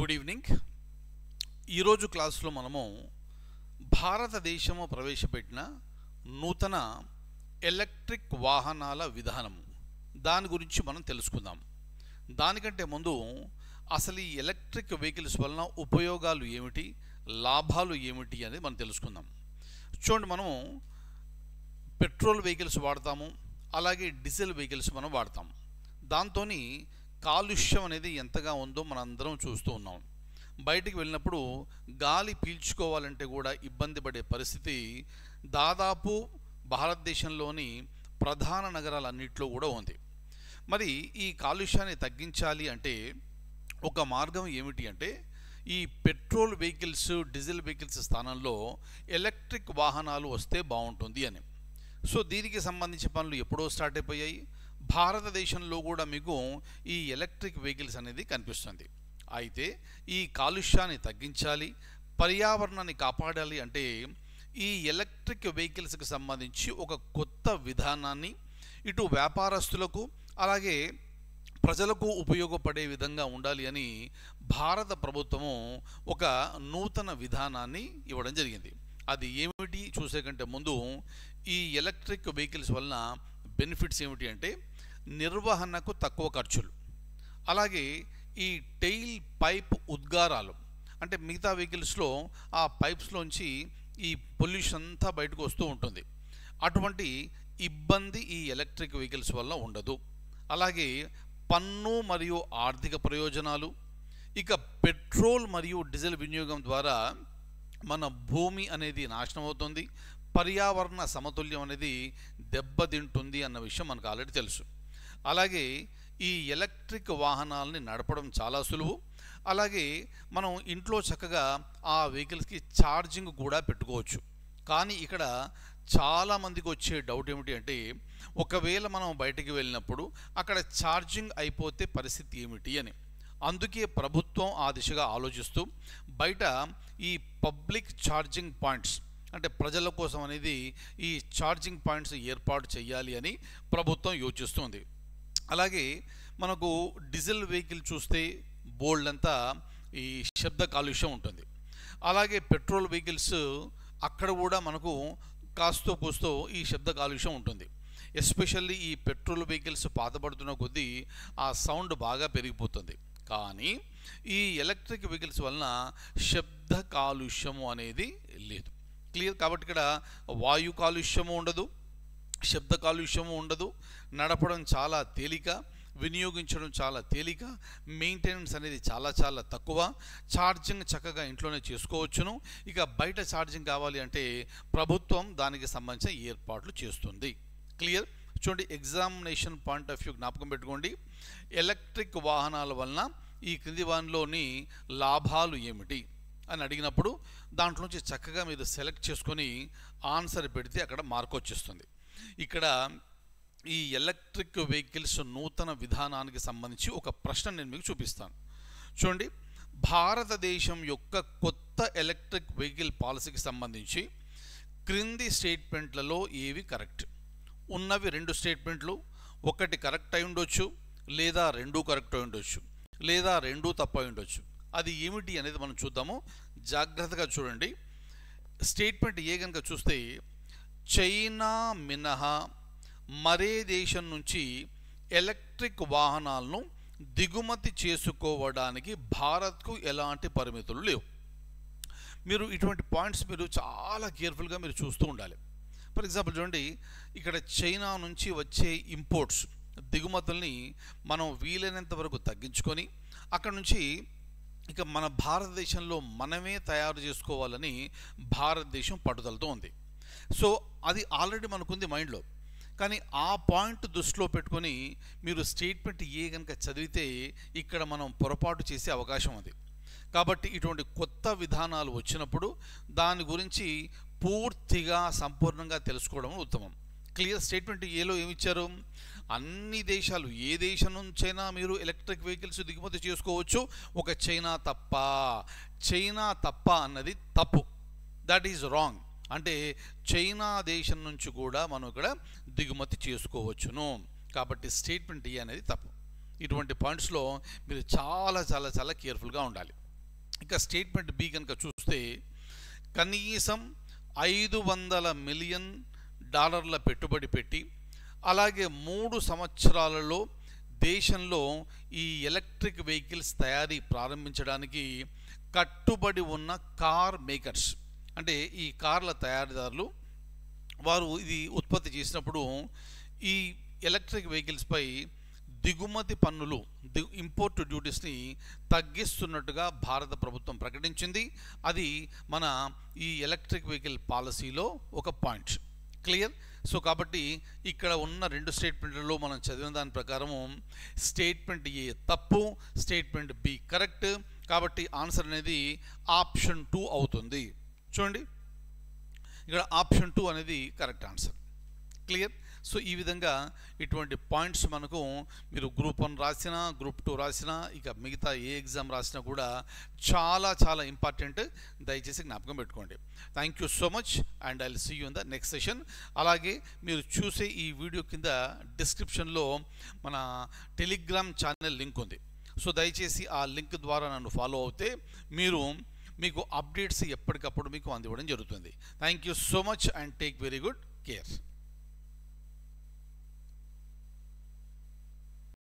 good evening ఈరోజు క్లాస్లో మనము భారతదేశము ప్రవేశపెట్టిన నూతన ఎలక్ట్రిక్ వాహనాల విధానము దాని గురించి మనం తెలుసుకుందాం దానికంటే ముందు అసలు ఈ ఎలక్ట్రిక్ వెహికల్స్ వలన ఉపయోగాలు ఏమిటి లాభాలు ఏమిటి అనేది మనం తెలుసుకుందాం చూడండి మనము పెట్రోల్ వెహికల్స్ వాడతాము అలాగే డీజిల్ వెహికల్స్ మనం వాడతాం దాంతో కాలుష్యం అనేది ఎంతగా ఉందో మనందరం చూస్తూ ఉన్నాం బయటికి వెళ్ళినప్పుడు గాలి పీల్చుకోవాలంటే కూడా ఇబ్బంది పడే పరిస్థితి దాదాపు భారతదేశంలోని ప్రధాన నగరాలన్నింటిలో కూడా ఉంది మరి ఈ కాలుష్యాన్ని తగ్గించాలి అంటే ఒక మార్గం ఏమిటి అంటే ఈ పెట్రోల్ వెహికల్స్ డీజిల్ వెహికల్స్ స్థానంలో ఎలక్ట్రిక్ వాహనాలు వస్తే బాగుంటుంది అని సో దీనికి సంబంధించిన పనులు ఎప్పుడో స్టార్ట్ అయిపోయాయి భారతదేశంలో కూడా మీకు ఈ ఎలక్ట్రిక్ వెహికల్స్ అనేది కనిపిస్తుంది అయితే ఈ కాలుష్యాన్ని తగ్గించాలి పర్యావరణాన్ని కాపాడాలి అంటే ఈ ఎలక్ట్రిక్ వెహికల్స్కి సంబంధించి ఒక కొత్త విధానాన్ని ఇటు వ్యాపారస్తులకు అలాగే ప్రజలకు ఉపయోగపడే విధంగా ఉండాలి అని భారత ప్రభుత్వము ఒక నూతన విధానాన్ని ఇవ్వడం జరిగింది అది ఏమిటి చూసే కంటే ముందు ఈ ఎలక్ట్రిక్ వెహికల్స్ వలన బెనిఫిట్స్ ఏమిటి అంటే నిర్వహణకు తక్కువ ఖర్చులు అలాగే ఈ టెయిల్ పైప్ ఉద్గారాలు అంటే మిగతా వెహికల్స్లో ఆ పైప్స్లోంచి ఈ పొల్యూషన్ అంతా బయటకు వస్తూ ఉంటుంది అటువంటి ఇబ్బంది ఈ ఎలక్ట్రిక్ వెహికల్స్ వల్ల ఉండదు అలాగే పన్ను మరియు ఆర్థిక ప్రయోజనాలు ఇక పెట్రోల్ మరియు డీజిల్ వినియోగం ద్వారా మన భూమి అనేది నాశనం అవుతుంది పర్యావరణ సమతుల్యం అనేది దెబ్బతింటుంది అన్న విషయం మనకు ఆల్రెడీ తెలుసు అలాగే ఈ ఎలక్ట్రిక్ వాహనాలని నడపడం చాలా సులువు అలాగే మనం ఇంట్లో చక్కగా ఆ వెహికల్స్కి ఛార్జింగ్ కూడా పెట్టుకోవచ్చు కానీ ఇక్కడ చాలామందికి వచ్చే డౌట్ ఏమిటి అంటే ఒకవేళ మనం బయటికి వెళ్ళినప్పుడు అక్కడ ఛార్జింగ్ అయిపోతే పరిస్థితి ఏమిటి అని అందుకే ప్రభుత్వం ఆ దిశగా ఆలోచిస్తూ బయట ఈ పబ్లిక్ ఛార్జింగ్ పాయింట్స్ అంటే ప్రజల కోసం అనేది ఈ ఛార్జింగ్ పాయింట్స్ ఏర్పాటు చేయాలి అని ప్రభుత్వం యోచిస్తుంది అలాగే మనకు డీజిల్ వెహికల్ చూస్తే బోల్డ్ అంతా ఈ శబ్ద కాలుష్యం ఉంటుంది అలాగే పెట్రోల్ వెహికల్స్ అక్కడ కూడా మనకు కాస్తో కూస్తో ఈ శబ్ద కాలుష్యం ఉంటుంది ఎస్పెషల్లీ ఈ పెట్రోల్ వెహికల్స్ పాతపడుతున్న కొద్దీ ఆ సౌండ్ బాగా పెరిగిపోతుంది కానీ ఈ ఎలక్ట్రిక్ వెహికల్స్ వలన శబ్ద కాలుష్యము అనేది లేదు క్లియర్ కాబట్టి ఇక్కడ వాయు కాలుష్యము ఉండదు శబ్ద కాలుష్యము ఉండదు నడపడం చాలా తేలిక వినియోగించడం చాలా తేలిక మెయింటెనెన్స్ అనేది చాలా చాలా తక్కువ ఛార్జింగ్ చక్కగా ఇంట్లోనే చేసుకోవచ్చును ఇక బయట ఛార్జింగ్ కావాలి అంటే ప్రభుత్వం దానికి సంబంధించిన ఏర్పాట్లు చేస్తుంది క్లియర్ చూడండి ఎగ్జామినేషన్ పాయింట్ ఆఫ్ వ్యూ జ్ఞాపకం పెట్టుకోండి ఎలక్ట్రిక్ వాహనాల వలన ఈ క్రింది వానిలోని లాభాలు ఏమిటి అని అడిగినప్పుడు దాంట్లోంచి చక్కగా మీరు సెలెక్ట్ చేసుకొని ఆన్సర్ పెడితే అక్కడ మార్క్ వచ్చేస్తుంది ఇక్కడ ఈ ఎలక్ట్రిక్ వెహికల్స్ నూతన విధానానికి సంబంధించి ఒక ప్రశ్న నేను మీకు చూపిస్తాను చూడండి భారతదేశం యొక్క కొత్త ఎలక్ట్రిక్ వెహికల్ పాలసీకి సంబంధించి క్రింది స్టేట్మెంట్లలో ఏవి కరెక్ట్ ఉన్నవి రెండు స్టేట్మెంట్లు ఒకటి కరెక్ట్ అయి ఉండొచ్చు లేదా రెండు కరెక్ట్ అయి ఉండొచ్చు లేదా రెండు తప్పు అయి ఉండొచ్చు అది ఏమిటి అనేది మనం చూద్దాము జాగ్రత్తగా చూడండి స్టేట్మెంట్ ఏ కనుక చూస్తే చైనా మినహా మరే దేశం నుంచి ఎలక్ట్రిక్ వాహనాలను దిగుమతి చేసుకోవడానికి భారత్కు ఎలాంటి పరిమితులు లేవు మీరు ఇటువంటి పాయింట్స్ మీరు చాలా కేర్ఫుల్గా మీరు చూస్తూ ఉండాలి ఫర్ ఎగ్జాంపుల్ చూడండి ఇక్కడ చైనా నుంచి వచ్చే ఇంపోర్ట్స్ దిగుమతుల్ని మనం వీలైనంత వరకు తగ్గించుకొని అక్కడ నుంచి ఇక మన భారతదేశంలో మనమే తయారు చేసుకోవాలని భారతదేశం పట్టుదలతో ఉంది సో అది ఆల్రెడీ మనకుంది మైండ్లో కానీ ఆ పాయింట్ దృష్టిలో పెట్టుకొని మీరు స్టేట్మెంట్ ఏ కనుక చదివితే ఇక్కడ మనం పొరపాటు చేసే అవకాశం ఉంది కాబట్టి ఇటువంటి కొత్త విధానాలు వచ్చినప్పుడు దాని గురించి పూర్తిగా సంపూర్ణంగా తెలుసుకోవడం ఉత్తమం క్లియర్ స్టేట్మెంట్ ఏలో ఏమిచ్చారు అన్ని దేశాలు ఏ దేశం నుంచైనా మీరు ఎలక్ట్రిక్ వెహికల్స్ దిగుమతి చేసుకోవచ్చు ఒక చైనా తప్ప చైనా తప్ప అన్నది తప్పు దట్ ఈజ్ రాంగ్ అంటే చైనా దేశం నుంచి కూడా మనం ఇక్కడ దిగుమతి చేసుకోవచ్చును కాబట్టి స్టేట్మెంట్ ఈ అనేది తప్పు ఇటువంటి పాయింట్స్లో మీరు చాలా చాలా చాలా కేర్ఫుల్గా ఉండాలి ఇక స్టేట్మెంట్ బి కనుక చూస్తే కనీసం ఐదు వందల మిలియన్ డాలర్ల పెట్టుబడి పెట్టి అలాగే మూడు సంవత్సరాలలో దేశంలో ఈ ఎలక్ట్రిక్ వెహికల్స్ తయారీ ప్రారంభించడానికి కట్టుబడి ఉన్న కార్ మేకర్స్ అంటే ఈ కార్ల తయారీదారులు వారు ఇది ఉత్పత్తి చేసినప్పుడు ఈ ఎలక్ట్రిక్ వెహికల్స్పై దిగుమతి పన్నులు ది ఇంపోర్ట్ డ్యూటీస్ని తగ్గిస్తున్నట్టుగా భారత ప్రభుత్వం ప్రకటించింది అది మన ఈ ఎలక్ట్రిక్ వెహికల్ పాలసీలో ఒక పాయింట్ క్లియర్ సో కాబట్టి ఇక్కడ ఉన్న రెండు స్టేట్మెంట్లలో మనం చదివిన దాని ప్రకారము స్టేట్మెంట్ ఏ తప్పు స్టేట్మెంట్ బి కరెక్ట్ కాబట్టి ఆన్సర్ అనేది ఆప్షన్ టూ అవుతుంది చూడండి ఇక్కడ ఆప్షన్ టూ అనేది కరెక్ట్ ఆన్సర్ క్లియర్ సో ఈ విధంగా ఇటువంటి పాయింట్స్ మనకు మీరు గ్రూప్ వన్ రాసినా గ్రూప్ టూ రాసినా ఇక మిగతా ఏ ఎగ్జామ్ రాసినా కూడా చాలా చాలా ఇంపార్టెంట్ దయచేసి జ్ఞాపకం పెట్టుకోండి thank you so much and I see you in the next session అలాగే మీరు చూసే ఈ వీడియో కింద డిస్క్రిప్షన్లో మన టెలిగ్రామ్ ఛానల్ లింక్ ఉంది సో దయచేసి ఆ లింక్ ద్వారా నన్ను ఫాలో అవుతే మీరు మీకు అప్డేట్స్ ఎప్పటికప్పుడు మీకు అందివ్వడం జరుగుతుంది thank you so much and take very good care